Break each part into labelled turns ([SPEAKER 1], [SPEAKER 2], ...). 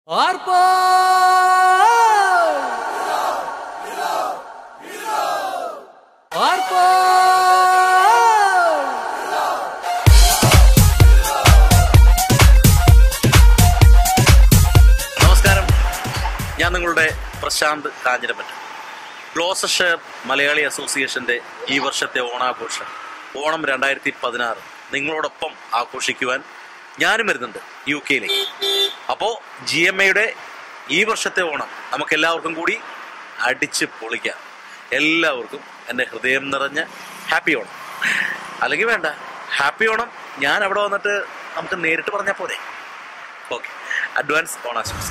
[SPEAKER 1] ആർപ്പാ ആർപ്പാ
[SPEAKER 2] നമസ്കാരം ഞാൻ നിങ്ങളുടെ പ്രശാന്ത് കാഞ്ഞിരപ്പറ്റ ഗ്ലോസഷെയർ മലയാളി അസോസിയേഷന്റെ ഈ വർഷത്തെ ഓണാഘോഷം ഓണം രണ്ടായിരത്തി പതിനാറ് നിങ്ങളോടൊപ്പം ആഘോഷിക്കുവാൻ ഞാനും വരുന്നുണ്ട് യു കെയിലേക്ക് അപ്പോൾ ജി എം എയുടെ ഈ വർഷത്തെ ഓണം നമുക്ക് എല്ലാവർക്കും കൂടി അടിച്ച് പൊളിക്കാം എല്ലാവർക്കും എൻ്റെ ഹൃദയം നിറഞ്ഞ ഹാപ്പി ഓണം അല്ലെങ്കിൽ വേണ്ട ഹാപ്പി ഓണം ഞാൻ അവിടെ വന്നിട്ട് നമുക്ക് നേരിട്ട് പറഞ്ഞാൽ പോരെ ഓക്കെ അഡ്വാൻസ് ഓണാശംസ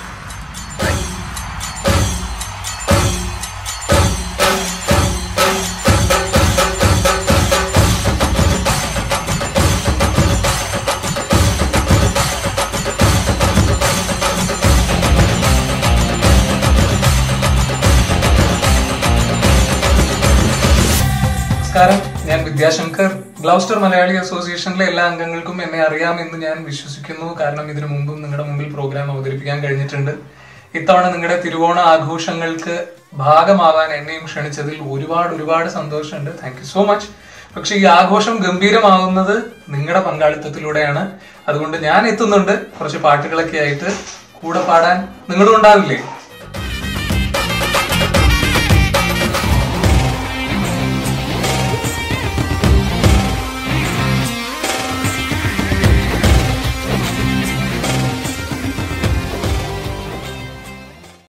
[SPEAKER 3] നമസ്കാരം ഞാൻ വിദ്യാശങ്കർ ഗ്ലൗസ്റ്റർ മലയാളി അസോസിയേഷനിലെ എല്ലാ അംഗങ്ങൾക്കും എന്നെ അറിയാമെന്ന് ഞാൻ വിശ്വസിക്കുന്നു കാരണം ഇതിനു മുമ്പും നിങ്ങളുടെ മുമ്പിൽ പ്രോഗ്രാം അവതരിപ്പിക്കാൻ കഴിഞ്ഞിട്ടുണ്ട് ഇത്തവണ നിങ്ങളുടെ തിരുവോണ ആഘോഷങ്ങൾക്ക് ഭാഗമാവാൻ എന്നെയും ക്ഷണിച്ചതിൽ ഒരുപാട് ഒരുപാട് സന്തോഷമുണ്ട് താങ്ക് യു സോ മച്ച് പക്ഷെ ഈ ആഘോഷം ഗംഭീരമാകുന്നത് നിങ്ങളുടെ പങ്കാളിത്തത്തിലൂടെയാണ് അതുകൊണ്ട് ഞാൻ എത്തുന്നുണ്ട് കുറച്ച് പാട്ടുകളൊക്കെ ആയിട്ട് കൂടെ പാടാൻ നിങ്ങളും ഉണ്ടാവില്ലേ